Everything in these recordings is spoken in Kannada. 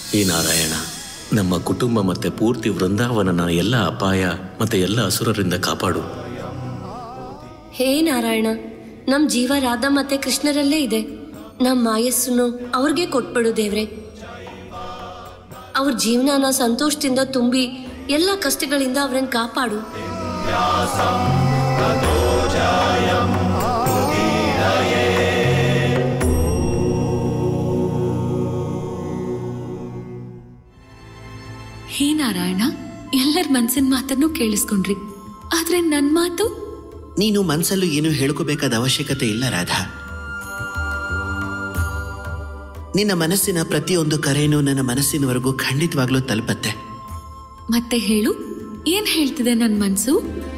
ಈ ನಾರಾಯಣ ನಮ್ಮ ಕುಟುಂಬ ಮತ್ತೆ ಪೂರ್ತಿ ವೃಂದಾವನನ ಎಲ್ಲ ಅಪಾಯ ಮತ್ತೆ ಎಲ್ಲ ಅಸುರರಿಂದ ಕಾಪಾಡು ಹೇ ನಾರಾಯಣ ನಮ್ ಜೀವ ರಾಧಾ ಮತ್ತೆ ಕೃಷ್ಣರಲ್ಲೇ ಇದೆ ನಮ್ ಆಯಸ್ಸನ್ನು ಅವ್ರಿಗೆ ಕೊಟ್ಬಿಡು ದೇವ್ರೆ ಅವ್ರ ಜೀವನನ ಸಂತೋಷದಿಂದ ತುಂಬಿ ಎಲ್ಲ ಕಷ್ಟಗಳಿಂದ ಅವ್ರನ್ನ ಕಾಪಾಡು ಹೇ ನಾರಾಯಣ ಎಲ್ಲರ ಮನ್ಸಿನ ಮಾತನ್ನು ಕೇಳಿಸ್ಕೊಂಡ್ರಿ ಆದ್ರೆ ನನ್ ಮಾತು ನೀನು ಮನ್ಸಲ್ಲೂ ಏನು ಹೇಳ್ಕೋಬೇಕಾದ ಅವಶ್ಯಕತೆ ಇಲ್ಲ ರಾಧಾ ನಿನ್ನ ಮನಸ್ಸಿನ ಪ್ರತಿಯೊಂದು ಕರೆನೂ ನನ್ನ ಮನಸ್ಸಿನವರೆಗೂ ಖಂಡಿತವಾಗ್ಲೂ ತಲುಪತ್ತೆ ಮತ್ತೆ ಹೇಳು ಏನ್ ಹೇಳ್ತಿದೆ ನನ್ ಮನ್ಸು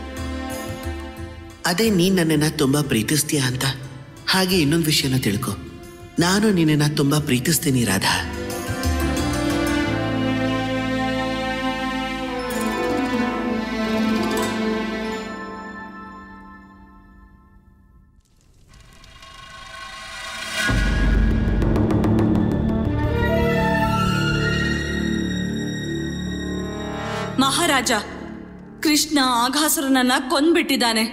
ಅದೇ ನೀನ್ ನನ್ನನ್ನ ತುಂಬಾ ಪ್ರೀತಿಸ್ತೀಯ ಅಂತ ಹಾಗೆ ಇನ್ನೊಂದು ವಿಷಯನ ತಿಳ್ಕೊ ನಾನು ನಿನ್ನನ್ನ ತುಂಬಾ ಪ್ರೀತಿಸ್ತೀನಿ ರಾಧಾ ಮಹಾರಾಜ ಕೃಷ್ಣ ಆಘಾಸುರನನ್ನ ಕೊಂದ್ಬಿಟ್ಟಿದ್ದಾನೆ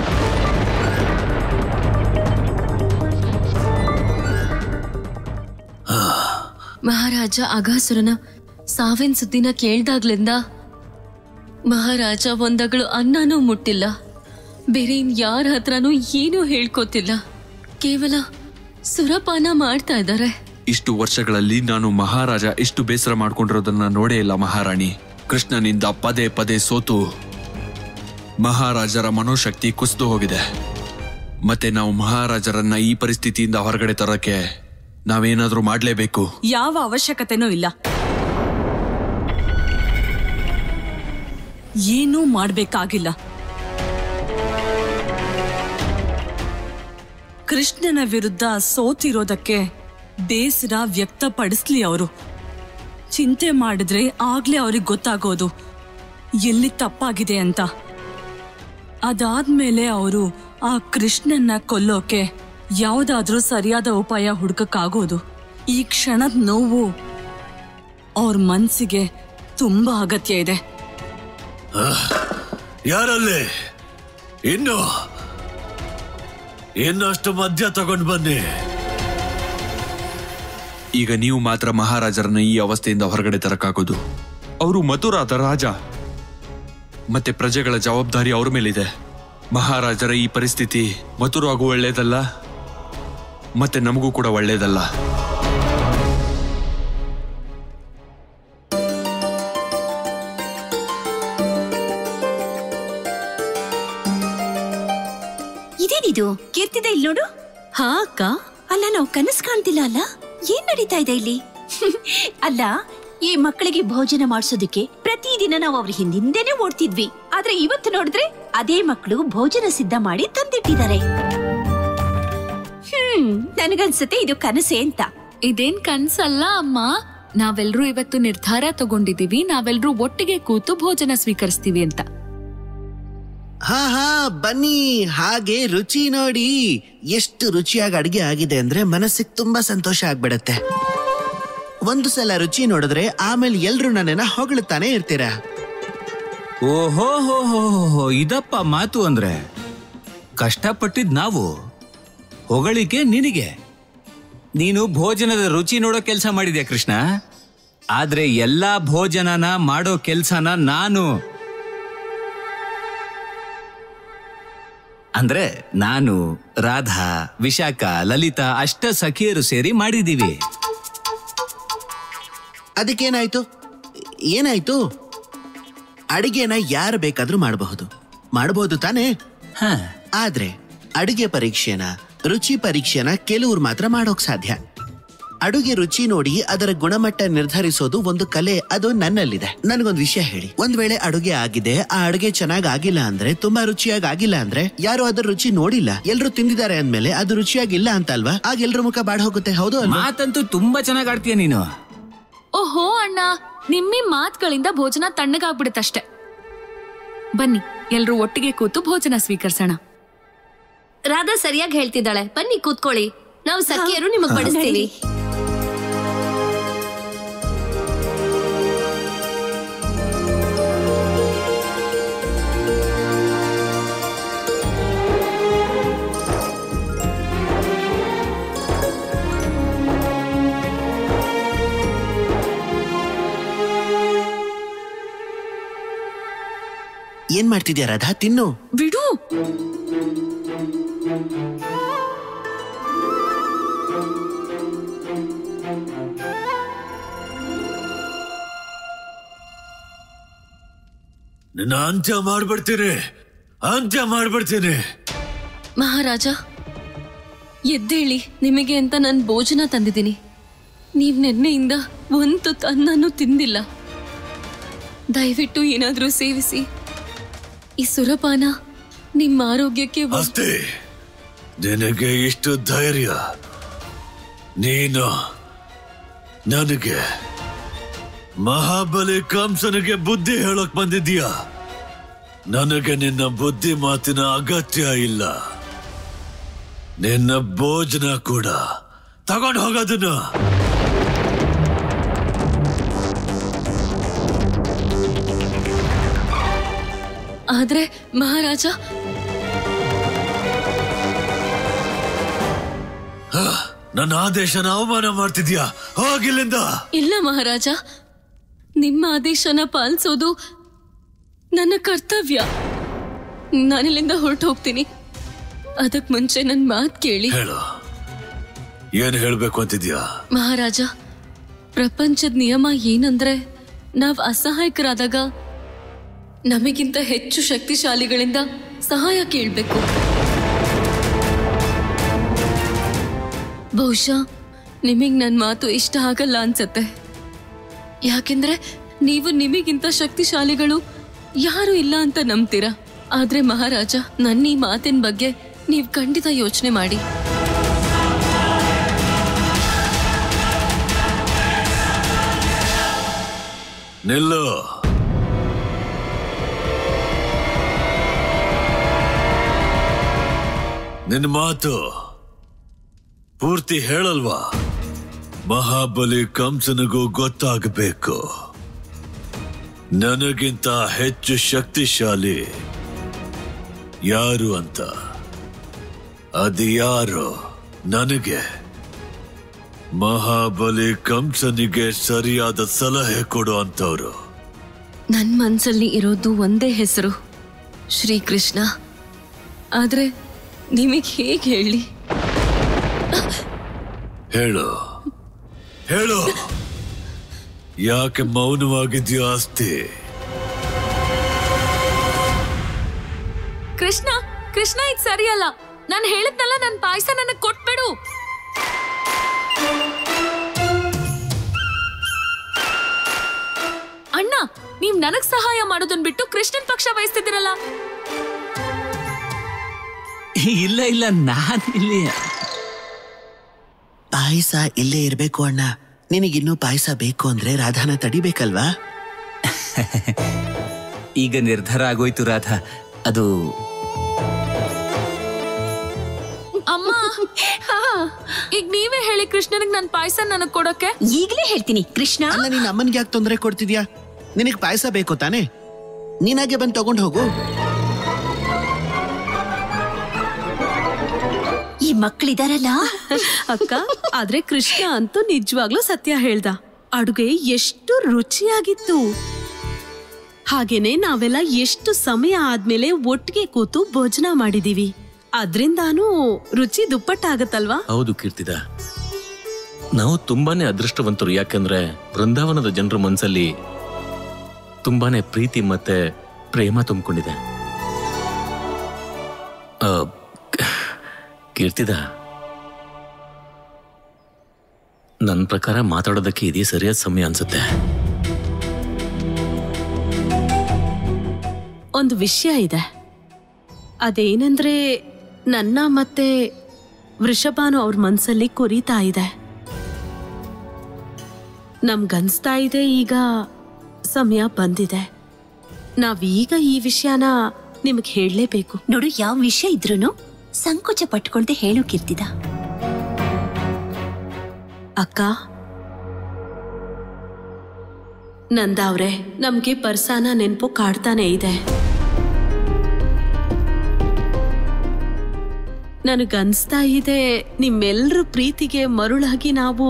ಮಹಾರಾಜ ಅಗಾಸುರನ ಸಾವಿನ ಸುದ್ದಿನ ಕೇಳ್ದಾಗ್ಲಿಂದ ಮಹಾರಾಜ ಒಂದಗಳು ಅನ್ನನೂ ಮುಟ್ಟಿಲ್ಲ ಬೇರೆ ಇನ್ ಯಾರ ಹತ್ರನೂ ಏನೂ ಹೇಳ್ಕೊತಿಲ್ಲ ಕೇವಲ ಸುರಪಾನ ಮಾಡ್ತಾ ಇದ್ದಾರೆ ಇಷ್ಟು ವರ್ಷಗಳಲ್ಲಿ ನಾನು ಮಹಾರಾಜ ಎಷ್ಟು ಬೇಸರ ಮಾಡ್ಕೊಂಡಿರೋದನ್ನ ನೋಡೇ ಇಲ್ಲ ಮಹಾರಾಣಿ ಕೃಷ್ಣನಿಂದ ಪದೇ ಪದೇ ಸೋತು ಮಹಾರಾಜರ ಮನೋಶಕ್ತಿ ಕುಸಿದು ಹೋಗಿದೆ ಮತ್ತೆ ನಾವು ಮಹಾರಾಜರನ್ನ ಈ ಪರಿಸ್ಥಿತಿಯಿಂದ ಹೊರಗಡೆ ತರಕ್ಕೆ ನಾವೇನಾದ್ರೂ ಮಾಡ್ಲೇಬೇಕು ಯಾವ ಅವಶ್ಯಕತೆನೂ ಇಲ್ಲ ಏನೂ ಮಾಡ್ಬೇಕಾಗಿಲ್ಲ ಕೃಷ್ಣನ ವಿರುದ್ಧ ಸೋತಿರೋದಕ್ಕೆ ಬೇಸರ ವ್ಯಕ್ತಪಡಿಸ್ಲಿ ಅವರು ಚಿಂತೆ ಮಾಡಿದ್ರೆ ಆಗ್ಲೇ ಅವ್ರಿಗೆ ಗೊತ್ತಾಗೋದು ಎಲ್ಲಿ ತಪ್ಪಾಗಿದೆ ಅಂತ ಅದಾದ್ಮೇಲೆ ಅವರು ಆ ಕೃಷ್ಣನ್ನ ಕೊಲ್ಲೋಕೆ ಯಾವುದಾದ್ರೂ ಸರಿಯಾದ ಉಪಾಯ ಹುಡುಕಕ್ಕಾಗೋದು ಈ ಕ್ಷಣದ ನೋವು ಅವ್ರ ಮನ್ಸಿಗೆ ತುಂಬಾ ಅಗತ್ಯ ಇದೆ ಯಾರಲ್ಲಿ ಇನ್ನು ಇನ್ನಷ್ಟು ಮದ್ಯ ತಗೊಂಡ್ ಬನ್ನಿ ಈಗ ನೀವು ಮಾತ್ರ ಮಹಾರಾಜರನ್ನ ಈ ಅವಸ್ಥೆಯಿಂದ ಹೊರಗಡೆ ತರಕಾಗೋದು ಅವರು ಮಥುರಾದ ರಾಜ ಮತ್ತೆ ಪ್ರಜೆಗಳ ಜವಾಬ್ದಾರಿ ಅವ್ರ ಮೇಲಿದೆ ಮಹಾರಾಜರ ಈ ಪರಿಸ್ಥಿತಿ ಮಥುರಾಗೂ ಒಳ್ಳೇದಲ್ಲ ಮತ್ತೆ ನಮಗೂ ಕೂಡ ಒಳ್ಳೇದಲ್ಲ ಇದೇನಿದು ಕೀರ್ತಿದೆ ಇಲ್ಲಿ ನೋಡು ಹಾ ಅಕ್ಕ ಅಲ್ಲ ನಾವು ಕನಸು ಕಾಣ್ತಿಲ್ಲ ಅಲ್ಲ ಏನ್ ನಡೀತಾ ಇದೆ ಇಲ್ಲಿ ಅಲ್ಲ ಈ ಮಕ್ಕಳಿಗೆ ಭೋಜನ ಮಾಡಿಸೋದಕ್ಕೆ ಪ್ರತಿದಿನ ನಾವು ಅವ್ರ ಹಿಂದಿಂದೇನೆ ಓಡ್ತಿದ್ವಿ ಆದ್ರೆ ಇವತ್ತು ನೋಡಿದ್ರೆ ಅದೇ ಮಕ್ಕಳು ಭೋಜನ ಸಿದ್ಧ ಮಾಡಿ ತಂದಿಟ್ಟಿದ್ದಾರೆ ಹ್ಮ್ ನನಗನ್ಸುತ್ತೆ ಇದು ಕನಸೆ ಅಂತ ಇದೇನ್ ಕನ್ಸಲ್ಲ ಅಮ್ಮ ನಾವೆಲ್ರೂ ಇವತ್ತು ನಿರ್ಧಾರ ತಗೊಂಡಿದೀವಿ ನಾವೆಲ್ರೂ ಒಟ್ಟಿಗೆ ಕೂತು ಭೋಜನ ಸ್ವೀಕರಿಸ್ತೀವಿ ಅಂತ ಹಾ ಹಾ ಬನ್ನಿ ಹಾಗೆ ರುಚಿ ನೋಡಿ ಎಷ್ಟು ರುಚಿಯಾಗಿ ಅಡಿಗೆ ಆಗಿದೆ ಅಂದ್ರೆ ಮನಸ್ಸಿಗೆ ತುಂಬಾ ಸಂತೋಷ ಆಗ್ಬಿಡತ್ತೆ ಒಂದು ಸಲ ರುಚಿ ನೋಡಿದ್ರೆ ಆಮೇಲೆ ಎಲ್ರು ನನ್ನನ್ನ ಹೊಗಳುತ್ತಾನೆ ಇರ್ತೀರಾ ಓಹೋ ಹೋ ಹೋ ಹೋ ಹೋ ಇದಪ್ಪ ಮಾತು ಅಂದ್ರೆ ಕಷ್ಟಪಟ್ಟಿದ್ ನಾವು ಹೊಗಳಿಕೆ ನಿನಗೆ ನೀನು ಭೋಜನದ ರುಚಿ ನೋಡೋ ಕೆಲಸ ಮಾಡಿದ್ಯಾ ಕೃಷ್ಣ ಆದ್ರೆ ಎಲ್ಲಾ ಭೋಜನನ ಮಾಡೋ ಕೆಲ್ಸನ ನಾನು ಅಂದ್ರೆ ನಾನು ರಾಧಾ ವಿಶಾಖ ಲಲಿತಾ ಅಷ್ಟ ಸಖಿಯರು ಸೇರಿ ಮಾಡಿದೀವಿ ಅದಕ್ಕೇನಾಯ್ತು ಏನಾಯ್ತು ಅಡಿಗೆನ ಯಾರು ಬೇಕಾದ್ರೂ ಮಾಡಬಹುದು ಮಾಡಬಹುದು ತಾನೇ ಹ ಆದ್ರೆ ಅಡುಗೆ ಪರೀಕ್ಷೆನ ರುಚಿ ಪರೀಕ್ಷೆನ ಕೆಲವ್ರು ಮಾತ್ರ ಮಾಡೋಕ್ ಸಾಧ್ಯ ಅಡುಗೆ ರುಚಿ ನೋಡಿ ಅದರ ಗುಣಮಟ್ಟ ನಿರ್ಧರಿಸೋದು ಒಂದು ಕಲೆ ಅದು ನನ್ನಲ್ಲಿದೆ ನನಗೊಂದು ವಿಷಯ ಹೇಳಿ ಒಂದ್ ವೇಳೆ ಅಡುಗೆ ಆಗಿದೆ ಆ ಅಡುಗೆ ಚೆನ್ನಾಗ್ ಆಗಿಲ್ಲ ಅಂದ್ರೆ ತುಂಬಾ ರುಚಿಯಾಗಿ ಆಗಿಲ್ಲ ಅಂದ್ರೆ ಯಾರು ಅದರ ರುಚಿ ನೋಡಿಲ್ಲ ಎಲ್ರು ತಿಂದಿದ್ದಾರೆ ಅಂದ್ಮೇಲೆ ಅದು ರುಚಿಯಾಗಿಲ್ಲ ಅಂತ ಅಲ್ವಾ ಆಗ ಎಲ್ರ ಮುಖ ಬಾಡ್ ಹೋಗುತ್ತೆ ಹೌದು ಅಲ್ವಾ ಮಾತಂತೂ ತುಂಬಾ ಚೆನ್ನಾಗ್ ಆಡ್ತೀಯ ನೀನು ಓಹೋ ಅಣ್ಣ ನಿಮ್ಮಿ ಮಾತುಗಳಿಂದ ಭೋಜನ ತಣ್ಣಗಾಗ್ಬಿಡುತ್ತಷ್ಟೆ ಬನ್ನಿ ಎಲ್ರೂ ಒಟ್ಟಿಗೆ ಕೂತು ಭೋಜನ ಸ್ವೀಕರಿಸೋಣ ರಾಧಾ ಸರಿಯಾಗಿ ಹೇಳ್ತಿದ್ದಾಳೆ ಬನ್ನಿ ಕೂತ್ಕೊಳ್ಳಿ ನಾವು ಸಖಿಯರು ನಿಮಗ್ ಬಡಿಸ್ತೀವಿ ಏನ್ ಮಾಡ್ತಿದ್ಯಾ ರಾಧಾ ತಿನ್ನು ಬಿಡು ನಿನ್ನ ಅಂತ್ಯ ಮಾಡ್ಬಿಡ್ತೀನಿ ಅಂತ್ಯ ಮಾಡ್ಬಿಡ್ತೀನಿ ಮಹಾರಾಜ ಎದ್ದೇಳಿ ನಿಮಗೆ ಅಂತ ನಾನು ಭೋಜನ ತಂದಿದ್ದೀನಿ ನೀವ್ ನೆನ್ನೆಯಿಂದ ಒಂದು ತನ್ನನ್ನು ತಿಂದಿಲ್ಲ ದಯವಿಟ್ಟು ಏನಾದ್ರೂ ಸೇವಿಸಿ ಈ ಸುರಪಾನ ನಿಮ್ಮ ಆರೋಗ್ಯಕ್ಕೆ ಒ- ಅಷ್ಟೇ ನಿನಗೆ ಇಷ್ಟು ಧೈರ್ಯ ನೀನು ನನಗೆ ಮಹಾಬಲಿ ಕಂಸನಿಗೆ ಬುದ್ಧಿ ಹೇಳಕ್ ಬಂದಿದ್ದೀಯ ನನಗೆ ನಿನ್ನ ಬುದ್ಧಿ ಮಾತಿನ ಅಗತ್ಯ ಇಲ್ಲ ನಿನ್ನ ಭೋಜನ ಕೂಡ ತಗೊಂಡು ಹೋಗೋದನ್ನ ಆದ್ರೆ ಮಹಾರಾಜ ಹ, ನನ್ನ ಆದೇಶನ ಅವಮಾನ ಮಾಡ್ತಿದ್ಯಾ ಹೋಗಿಲ್ಲಿಂದ ಇಲ್ಲ ಮಹಾರಾಜ ನಿಮ್ಮ ಆದೇಶನ ಪಾಲಿಸೋದು ನನ್ನ ಕರ್ತವ್ಯ ನಾನಿಲ್ಲಿಂದ ಹೊರಟು ಹೋಗ್ತೀನಿ ಅದಕ್ ಮುಂಚೆ ನನ್ ಮಾತ್ ಕೇಳಿ ಹೇಳು ಏನ್ ಹೇಳ್ಬೇಕು ಅಂತಿದ್ಯಾ ಮಹಾರಾಜ ಪ್ರಪಂಚದ ನಿಯಮ ಏನಂದ್ರೆ ನಾವ್ ಅಸಹಾಯಕರಾದಾಗ ನಮಗಿಂತ ಹೆಚ್ಚು ಶಕ್ತಿಶಾಲಿಗಳಿಂದ ಸಹಾಯ ಕೇಳ್ಬೇಕು ಬಹುಶಃ ನಿಮಗ್ ನನ್ ಮಾತು ಇಷ್ಟ ಆಗಲ್ಲ ಅನ್ಸತ್ತೆ ಯಾಕೆಂದ್ರೆ ನೀವು ನಿಮಗಿಂತ ಶಕ್ತಿಶಾಲಿಗಳು ಯಾರು ಇಲ್ಲ ಅಂತ ನಂಬ್ತೀರಾ ಆದ್ರೆ ಮಹಾರಾಜ ನನ್ನ ಈ ಮಾತಿನ ಬಗ್ಗೆ ನೀವ್ ಖಂಡಿತ ಯೋಚನೆ ಮಾಡಿ ನಿಲ್ಲು ನಿನ್ನ ಮಾತು ಪೂರ್ತಿ ಹೇಳಲ್ವಾ ಮಹಾಬಲಿ ಕಂಸನಿಗೂ ಗೊತ್ತಾಗಬೇಕು ನನಗಿಂತ ಹೆಚ್ಚು ಶಕ್ತಿಶಾಲಿ ಯಾರು ಅಂತ ಅದು ಯಾರು ನನಗೆ ಮಹಾಬಲಿ ಕಂಸನಿಗೆ ಸರಿಯಾದ ಸಲಹೆ ಕೊಡು ಅಂತವ್ರು ನನ್ ಮನ್ಸಲ್ಲಿ ಇರೋದು ಒಂದೇ ಹೆಸರು ಶ್ರೀಕೃಷ್ಣ ಆದ್ರೆ ನಿಮಗ್ ಹೇಗ್ ಹೇಳಿ ಹೇಳು ಹೇಳು ಯಾಕೆ ಮೌನವಾಗಿದ್ಯೋ ಅಸ್ತಿ ಕೃಷ್ಣ ಕೃಷ್ಣ ಇದು ಸರಿಯಲ್ಲ ನಾನು ಹೇಳಿದ್ನಲ್ಲ ನನ್ ಪಾಯಸ ನನಗ್ ಕೊಟ್ಬಿಡು ಅಣ್ಣ ನೀವ್ ನನಗ್ ಸಹಾಯ ಮಾಡೋದನ್ ಬಿಟ್ಟು ಕೃಷ್ಣನ್ ಪಕ್ಷ ವಹಿಸ್ತಿದ್ದೀರಲ್ಲ ಇಲ್ಲ ಇಲ್ಲ ನಾನ್ ಇಲ್ಲಿ ಪಾಯಸ ಇಲ್ಲೇ ಇರ್ಬೇಕು ಅಣ್ಣ ನಿನಗಿನ್ನೂ ಪಾಯಸ ಬೇಕು ಅಂದ್ರೆ ರಾಧಾನ ತಡಿಬೇಕಲ್ವಾ ಈಗ ನಿರ್ಧಾರ ಆಗೋಯ್ತು ರಾಧಾ ಅದು ಅಮ್ಮ ಈಗ ನೀವೇ ಹೇಳಿ ಕೃಷ್ಣನಿಗೆ ನನ್ ಪಾಯಸ ನನಗ್ ಕೊಡಕ್ಕೆ ಈಗ್ಲೇ ಹೇಳ್ತೀನಿ ಕೃಷ್ಣ ಅಲ್ಲ ನೀನ್ ಅಮ್ಮನ್ಗೆ ಯಾಕೆ ತೊಂದರೆ ಕೊಡ್ತಿದ್ಯಾ ನಿನಗ್ ಪಾಯಸ ಬೇಕು ತಾನೇ ನೀನಾಗೆ ಬಂದು ತಗೊಂಡು ಹೋಗು ಈ ಮಕ್ಕಳಿದಾರಲ್ಲ ಅಕ್ಕ ಆದ್ರೆ ಕೃಷ್ಣ ಅಂತೂ ನಿಜವಾಗ್ಲೂ ಸತ್ಯ ಹೇಳ್ದ ಅಡುಗೆ ಎಷ್ಟು ರುಚಿಯಾಗಿತ್ತು ಹಾಗೇನೆ ನಾವೆಲ್ಲ ಎಷ್ಟು ಸಮಯ ಆದ್ಮೇಲೆ ಒಟ್ಟಿಗೆ ಕೂತು ಭೋಜನ ಮಾಡಿದೀವಿ ಅದ್ರಿಂದಾನು ರುಚಿ ದುಪ್ಪಟ್ಟಾಗತ್ತಲ್ವಾ ಹೌದು ಕೀರ್ತಿದ ನಾವು ತುಂಬಾನೇ ಅದೃಷ್ಟವಂತರು ಯಾಕಂದ್ರೆ ಬೃಂದಾವನದ ಜನರ ಮನಸ್ಸಲ್ಲಿ ತುಂಬಾನೇ ಪ್ರೀತಿ ಮತ್ತೆ ಪ್ರೇಮ ತುಂಬಿಕೊಂಡಿದೆ ಆ, ಕೀರ್ತಿದ ನನ್ನ ಪ್ರಕಾರ ಮಾತಾಡೋದಕ್ಕೆ ಇದೇ ಸರಿಯಾದ ಸಮಯ ಅನ್ಸುತ್ತೆ ಒಂದು ವಿಷಯ ಇದೆ ಅದೇನಂದ್ರೆ ನನ್ನ ಮತ್ತೆ ವೃಷಭಾನು ಅವ್ರ ಮನ್ಸಲ್ಲಿ ಕೊರೀತಾ ಇದೆ ನಮ್ಗನ್ಸ್ತಾ ಇದೆ ಈಗ ಸಮಯ ಬಂದಿದೆ ನಾವೀಗ ಈ ವಿಷಯನ ನಿಮಗ್ ಹೇಳಲೇಬೇಕು ನೋಡು ಯಾವ ವಿಷಯ ಇದ್ರೂನು ಸಂಕೋಚ ಪಟ್ಕೊಳ್ದೆ ಹೇಳು ಕೀರ್ತಿದ ಅಕ್ಕ ನಂದ ಅವ್ರೆ ನಮ್ಗೆ ಪರ್ಸಾನ ನೆನಪು ಕಾಡ್ತಾನೆ ಇದೆ ನನಗನ್ಸ್ತಾ ಇದೆ ನಿಮ್ಮೆಲ್ರ ಪ್ರೀತಿಗೆ ಮರುಳಾಗಿ ನಾವು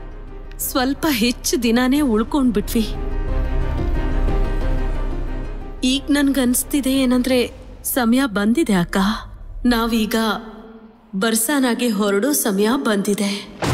ಸ್ವಲ್ಪ ಹೆಚ್ಚು ದಿನಾನೇ ಉಳ್ಕೊಂಡ್ಬಿಟ್ವಿ ಈಗ ನನ್ಗನ್ಸ್ತಿದೆ ಏನಂದ್ರೆ ಸಮಯ ಬಂದಿದೆ ಅಕ್ಕ ನಾವೀಗ ಬರ್ಸಾನಾಗೆ ಹೊರಡೋ ಸಮಯ ಬಂದಿದೆ